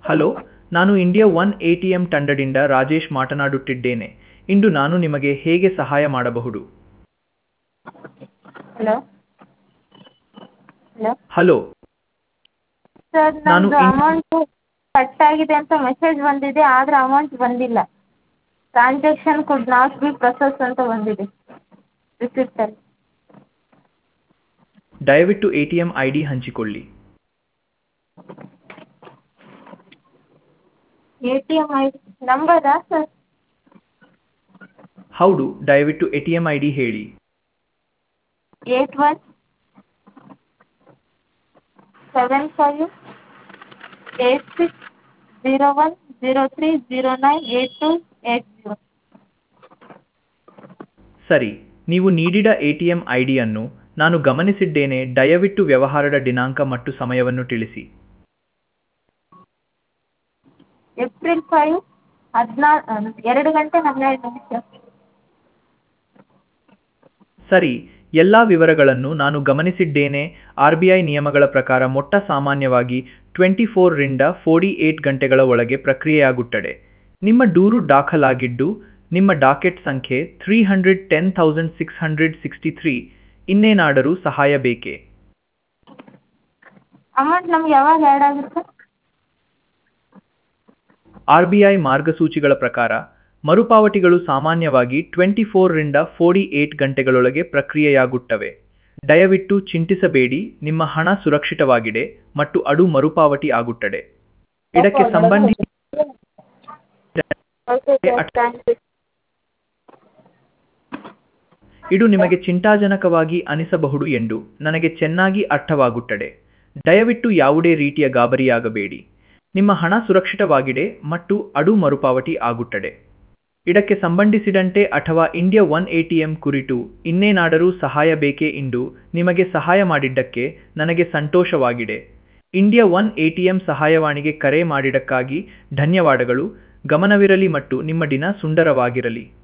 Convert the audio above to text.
hello ನಾನು India one A T M ತಂಡದಿಂದ ರಾಜೇಶ್ ಮಾತನಾಡುತ್ತಿದ್ದೇನೆ ಇಂದು ನಾನು ನಿಮಗೆ ಹೇಗೆ ಸಹಾಯ ಮಾಡಬಹುದು ಹಲೋ ಹಲೋ ಹಲೋ ಸರ್ ನಾನು ನಮ್ಮದು ಇನ್- ಅಮೌಂಟು ಕಟ್ ಆಗಿದೆ ಅಂತ ಮೆಸೇಜ್ ಬಂದಿದೆ ಆದರೆ ಅಮೌಂಟ್ ಬಂದಿಲ್ಲ transaction could not be process ಅಂತ ಬಂದಿದೆ ರಿಸಿಪ್ಟಲ್ಲಿ ದಯವಿಟ್ಟು A T M I D ಹಂಚಿಕೊಳ್ಳಿ ಎ ಟಿ ಎಮ್ ಐ ನಂಬರಾ ಸರ್ ಹೌದು ದಯವಿಟ್ಟು A T M I D ಹೇಳಿ eight one seven five eight six zero one zero three zero nine eight two eight zero ಸರಿ ನೀವು ನೀಡಿದ A T M I ಡಿಯನ್ನು ನಾನು ಗಮನಿಸಿದ್ದೇನೆ ದಯವಿಟ್ಟು ವ್ಯವಹಾರದ ದಿನಾಂಕ ಮತ್ತು ಸಮಯವನ್ನು ತಿಳಿಸಿ ಏಪ್ರಿಲ್ ಫೈವ್ ಹದಿನಾರು ಎರಡು ಗಂಟೆ ಹನ್ನೆರಡು ನಿಮಿಷ ಸರಿ ಎಲ್ಲ ವಿವರಗಳನ್ನು ನಾನು ಗಮನಿಸಿದ್ದೇನೆ ಆರ್ ಬಿ ಐ ನಿಯಮಗಳ ಪ್ರಕಾರ ಮೊಟ್ಟ ಸಾಮಾನ್ಯವಾಗಿ ಟ್ವೆಂಟಿ ಫೋರ್ರಿಂದ ಫೋರ್ಟಿ ಏಟ್ ಗಂಟೆಗಳ ಒಳಗೆ ಪ್ರಕ್ರಿಯೆಯಾಗುತ್ತದೆ ನಿಮ್ಮ ದೂರು ದಾಖಲಾಗಿದ್ದು ನಿಮ್ಮ ಡಾಕೆಟ್ ಸಂಖ್ಯೆ three hundred ten thousand six hundred sixty three ಇನ್ನೇನಾದರೂ ಸಹಾಯ ಬೇಕೇ ಅಮೌಂಟ್ ನಮ್ಗೆ ಯಾವಾಗ ಆ್ಯಡ್ ಆಗುತ್ತೆ ಆರ್ ಬಿ ಐ ಮಾರ್ಗಸೂಚಿಗಳ ಪ್ರಕಾರ ಮರುಪಾವತಿಗಳು ಸಾಮಾನ್ಯವಾಗಿ ಟ್ವೆಂಟಿ ಫೋರ್ರಿಂದ ಫೋರ್ಟಿ ಏಟ್ ಗಂಟೆಗಳೊಳಗೆ ಪ್ರಕ್ರಿಯೆಯಾಗುತ್ತವೆ ದಯವಿಟ್ಟು ಚಿಂತಿಸಬೇಡಿ ನಿಮ್ಮ ಹಣ ಸುರಕ್ಷಿತವಾಗಿದೆ ಮತ್ತು ಅದು ಮರುಪಾವತಿ ಆಗುತ್ತದೆ ಇದಕ್ಕೆ ಸಂಬಂಧಿಸಿ ಓಕೆ ಸರ್ ಥ್ಯಾಂಕ್ ಯು ಇದು ನಿಮಗೆ ಚಿಂತಾಜನಕವಾಗಿ ಅನಿಸಬಹುದು ಎಂದು ನನಗೆ ಚೆನ್ನಾಗಿ ಅರ್ಥವಾಗುತ್ತದೆ ದಯವಿಟ್ಟು ಯಾವುದೇ ರೀತಿಯ ಗಾಬರಿಯಾಗಬೇಡಿ ನಿಮ್ಮ ಹಣ ಸುರಕ್ಷಿತವಾಗಿದೆ ಮತ್ತು ಅದು ಮರುಪಾವತಿ ಆಗುತ್ತದೆ ಇದಕ್ಕೆ ಸಂಬಂಧಿಸಿದಂತೆ ಅಥವಾ India one A T M ಕುರಿತು ಇನ್ನೇನಾದರೂ ಸಹಾಯ ಬೇಕೇ ಎಂದು ನಿಮಗೆ ಸಹಾಯ ಮಾಡಿದ್ದಕ್ಕೆ ನನಗೆ ಸಂತೋಷವಾಗಿದೆ India one A T M ಸಹಾಯವಾಣಿಗೆ ಕರೆ ಮಾಡಿದ್ದಕ್ಕಾಗಿ ಧನ್ಯವಾದಗಳು ಗಮನವಿರಲಿ ಮತ್ತು ನಿಮ್ಮ ದಿನ ಸುಂದರವಾಗಿರಲಿ